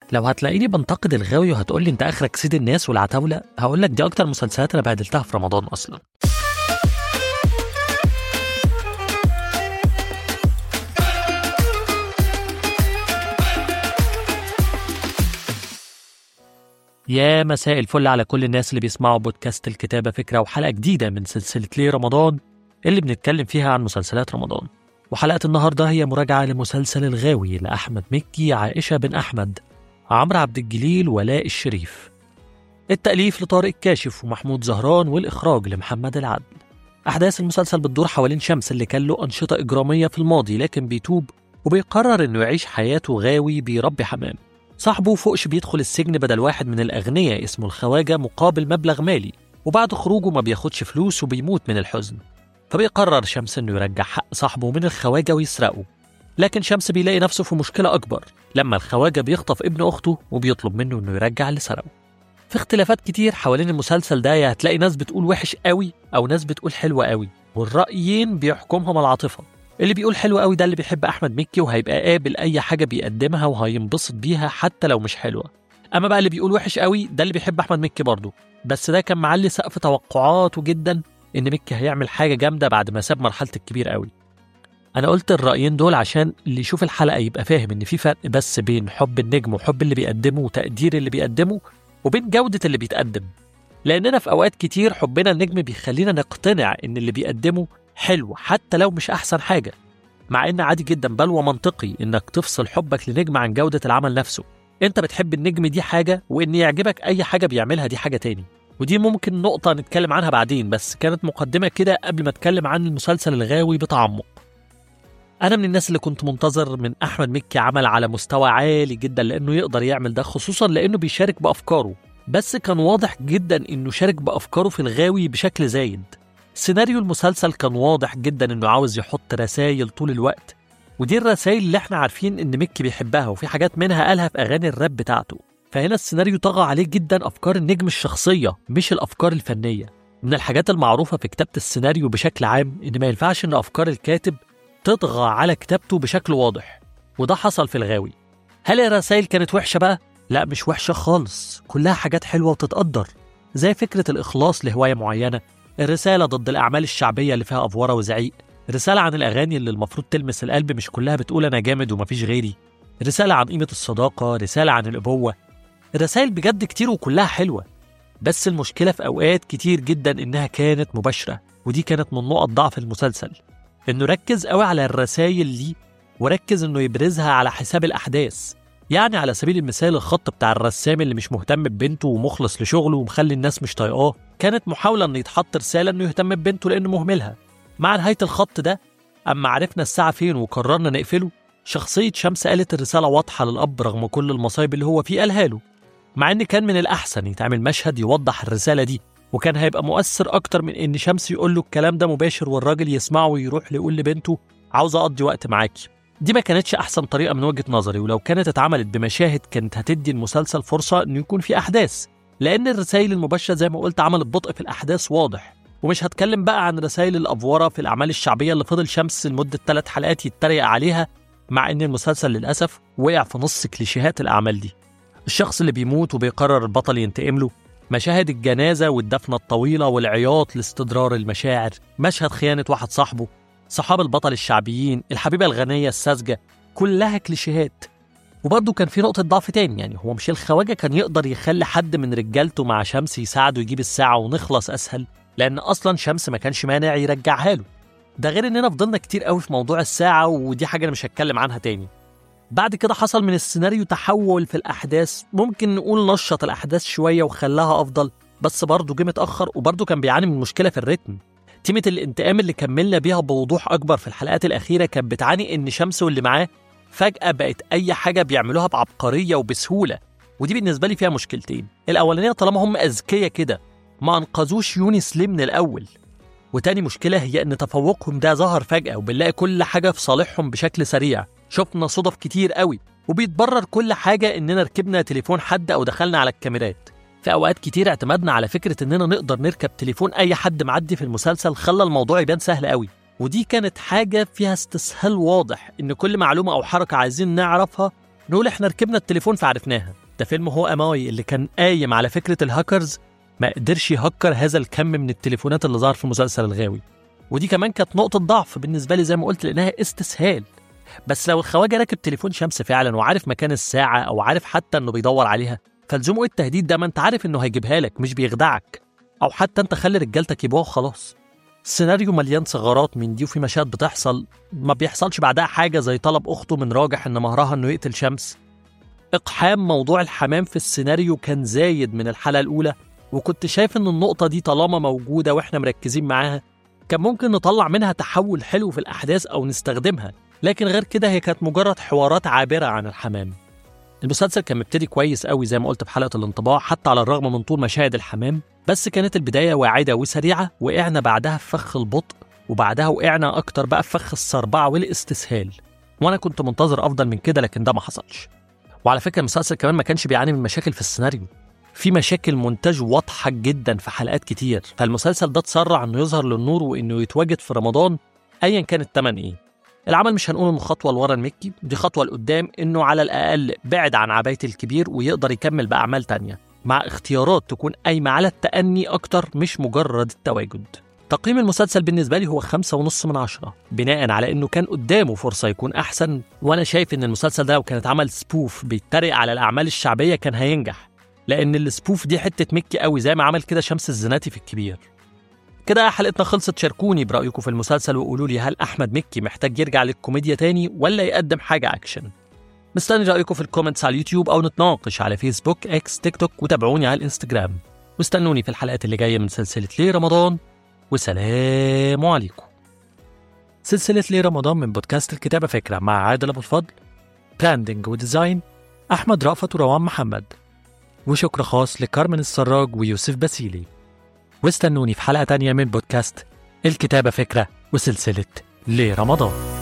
لو هتلاقيني بنتقد الغاوي وهتقول لي انت اخرك سيد الناس والعتاوله هقول لك دي اكتر مسلسلات انا بهدلتها في رمضان اصلا يا مساء الفل على كل الناس اللي بيسمعوا بودكاست الكتابة فكرة وحلقة جديدة من سلسلة ليه رمضان اللي بنتكلم فيها عن مسلسلات رمضان وحلقة النهاردة هي مراجعة لمسلسل الغاوي لأحمد مكي عائشة بن أحمد عمرو عبد الجليل ولاء الشريف التأليف لطارق كاشف ومحمود زهران والإخراج لمحمد العدل أحداث المسلسل بتدور حوالين شمس اللي كان له أنشطة إجرامية في الماضي لكن بيتوب وبيقرر إنه يعيش حياته غاوي بيربي حمام صاحبه فوقش بيدخل السجن بدل واحد من الأغنياء اسمه الخواجة مقابل مبلغ مالي وبعد خروجه ما بياخدش فلوس وبيموت من الحزن فبيقرر شمس إنه يرجع حق صاحبه من الخواجة ويسرقه لكن شمس بيلاقي نفسه في مشكلة أكبر لما الخواجة بيخطف ابن أخته وبيطلب منه إنه يرجع اللي سرقه في اختلافات كتير حوالين المسلسل ده يا هتلاقي ناس بتقول وحش قوي أو ناس بتقول حلو قوي والرأيين بيحكمهم العاطفة اللي بيقول حلو قوي ده اللي بيحب احمد مكي وهيبقى قابل اي حاجه بيقدمها وهينبسط بيها حتى لو مش حلوه اما بقى اللي بيقول وحش قوي ده اللي بيحب احمد مكي برضه بس ده كان معلي سقف توقعاته جدا ان مكي هيعمل حاجه جامده بعد ما ساب مرحله الكبير قوي انا قلت الرايين دول عشان اللي يشوف الحلقه يبقى فاهم ان في فرق بس بين حب النجم وحب اللي بيقدمه وتقدير اللي بيقدمه وبين جوده اللي بيتقدم لاننا في اوقات كتير حبنا النجم بيخلينا نقتنع ان اللي بيقدمه حلو حتى لو مش أحسن حاجة مع إن عادي جدا بل ومنطقي إنك تفصل حبك لنجم عن جودة العمل نفسه أنت بتحب النجم دي حاجة وإن يعجبك أي حاجة بيعملها دي حاجة تاني ودي ممكن نقطة نتكلم عنها بعدين بس كانت مقدمة كده قبل ما أتكلم عن المسلسل الغاوي بتعمق أنا من الناس اللي كنت منتظر من أحمد مكي عمل على مستوى عالي جدا لأنه يقدر يعمل ده خصوصا لأنه بيشارك بأفكاره بس كان واضح جدا إنه شارك بأفكاره في الغاوي بشكل زايد سيناريو المسلسل كان واضح جدا انه عاوز يحط رسائل طول الوقت ودي الرسائل اللي احنا عارفين ان مكي بيحبها وفي حاجات منها قالها في اغاني الراب بتاعته فهنا السيناريو طغى عليه جدا افكار النجم الشخصيه مش الافكار الفنيه من الحاجات المعروفه في كتابه السيناريو بشكل عام ان ما ينفعش ان افكار الكاتب تطغى على كتابته بشكل واضح وده حصل في الغاوي هل الرسائل كانت وحشه بقى لا مش وحشه خالص كلها حاجات حلوه وتتقدر زي فكره الاخلاص لهوايه معينه الرسالة ضد الأعمال الشعبية اللي فيها أفورة وزعيق رسالة عن الأغاني اللي المفروض تلمس القلب مش كلها بتقول أنا جامد ومفيش غيري رسالة عن قيمة الصداقة رسالة عن الأبوة الرسائل بجد كتير وكلها حلوة بس المشكلة في أوقات كتير جدا إنها كانت مباشرة ودي كانت من نقط ضعف المسلسل إنه ركز قوي على الرسائل دي وركز إنه يبرزها على حساب الأحداث يعني على سبيل المثال الخط بتاع الرسام اللي مش مهتم ببنته ومخلص لشغله ومخلي الناس مش طايقاه كانت محاولة إنه يتحط رسالة إنه يهتم ببنته لأنه مهملها مع نهاية الخط ده أما عرفنا الساعة فين وقررنا نقفله شخصية شمس قالت الرسالة واضحة للأب رغم كل المصايب اللي هو فيه قالها له مع إن كان من الأحسن يتعمل مشهد يوضح الرسالة دي وكان هيبقى مؤثر أكتر من إن شمس يقول له الكلام ده مباشر والراجل يسمعه ويروح يقول لبنته عاوز أقضي وقت معاكي دي ما كانتش أحسن طريقة من وجهة نظري ولو كانت اتعملت بمشاهد كانت هتدي المسلسل فرصة إنه يكون في أحداث لأن الرسائل المباشرة زي ما قلت عملت بطء في الأحداث واضح ومش هتكلم بقى عن رسائل الأفورة في الأعمال الشعبية اللي فضل شمس لمدة ثلاث حلقات يتريق عليها مع إن المسلسل للأسف وقع في نص كليشيهات الأعمال دي الشخص اللي بيموت وبيقرر البطل ينتقم له مشاهد الجنازة والدفنة الطويلة والعياط لاستدرار المشاعر مشهد خيانة واحد صاحبه صحاب البطل الشعبيين الحبيبة الغنية الساذجة كلها كليشيهات وبرضه كان في نقطة ضعف تاني يعني هو مش الخواجة كان يقدر يخلي حد من رجالته مع شمس يساعده يجيب الساعة ونخلص أسهل لأن أصلا شمس ما كانش مانع يرجعها له ده غير إننا فضلنا كتير قوي في موضوع الساعة ودي حاجة أنا مش هتكلم عنها تاني بعد كده حصل من السيناريو تحول في الأحداث ممكن نقول نشط الأحداث شوية وخلاها أفضل بس برضه جه متأخر وبرضه كان بيعاني من مشكلة في الريتم تيمة الانتقام اللي كملنا بيها بوضوح أكبر في الحلقات الأخيرة كانت بتعاني إن شمس واللي معاه فجأة بقت أي حاجة بيعملوها بعبقرية وبسهولة ودي بالنسبة لي فيها مشكلتين الأولانية طالما هم أذكياء كده ما أنقذوش يونس ليه من الأول وتاني مشكلة هي إن تفوقهم ده ظهر فجأة وبنلاقي كل حاجة في صالحهم بشكل سريع شفنا صدف كتير قوي وبيتبرر كل حاجة إننا ركبنا تليفون حد أو دخلنا على الكاميرات في أوقات كتير اعتمدنا على فكرة إننا نقدر نركب تليفون أي حد معدي في المسلسل خلى الموضوع يبان سهل قوي ودي كانت حاجة فيها استسهال واضح إن كل معلومة أو حركة عايزين نعرفها نقول احنا ركبنا التليفون فعرفناها ده فيلم هو اماي اللي كان قايم على فكره الهاكرز ما قدرش يهكر هذا الكم من التليفونات اللي ظهر في مسلسل الغاوي ودي كمان كانت نقطه ضعف بالنسبه لي زي ما قلت لانها استسهال بس لو الخواجه راكب تليفون شمس فعلا وعارف مكان الساعه او عارف حتى انه بيدور عليها فلزومه ايه التهديد ده ما انت عارف انه هيجيبها لك مش بيخدعك او حتى انت خلي رجالتك يبيعوا خلاص السيناريو مليان ثغرات من دي وفي مشاهد بتحصل ما بيحصلش بعدها حاجه زي طلب اخته من راجح ان مهرها انه يقتل شمس اقحام موضوع الحمام في السيناريو كان زايد من الحلقه الاولى وكنت شايف ان النقطه دي طالما موجوده واحنا مركزين معاها كان ممكن نطلع منها تحول حلو في الاحداث او نستخدمها لكن غير كده هي كانت مجرد حوارات عابره عن الحمام المسلسل كان مبتدي كويس قوي زي ما قلت في حلقه الانطباع حتى على الرغم من طول مشاهد الحمام بس كانت البدايه واعده وسريعه وقعنا بعدها في فخ البطء وبعدها وقعنا اكتر بقى في فخ الصربعه والاستسهال وانا كنت منتظر افضل من كده لكن ده ما حصلش وعلى فكره المسلسل كمان ما كانش بيعاني من مشاكل في السيناريو في مشاكل مونتاج واضحه جدا في حلقات كتير فالمسلسل ده اتسرع انه يظهر للنور وانه يتواجد في رمضان ايا كان الثمن ايه العمل مش هنقول انه خطوه لورا المكي دي خطوه لقدام انه على الاقل بعد عن عبايه الكبير ويقدر يكمل باعمال تانية مع اختيارات تكون قايمه على التأني اكتر مش مجرد التواجد تقييم المسلسل بالنسبة لي هو خمسة ونص من عشرة بناء على انه كان قدامه فرصة يكون احسن وانا شايف ان المسلسل ده لو كان اتعمل سبوف بيتريق على الاعمال الشعبية كان هينجح لان السبوف دي حتة مكي قوي زي ما عمل كده شمس الزناتي في الكبير كده حلقتنا خلصت شاركوني برأيكم في المسلسل وقولوا لي هل أحمد مكي محتاج يرجع للكوميديا تاني ولا يقدم حاجة أكشن مستني رأيكم في الكومنتس على اليوتيوب أو نتناقش على فيسبوك إكس تيك توك وتابعوني على الإنستجرام واستنوني في الحلقات اللي جاية من سلسلة ليه رمضان وسلام عليكم سلسلة ليه رمضان من بودكاست الكتابة فكرة مع عادل أبو الفضل براندنج وديزاين أحمد رأفت وروان محمد وشكر خاص لكارمن السراج ويوسف باسيلي واستنوني في حلقة تانية من بودكاست الكتابة فكرة وسلسلة ليه رمضان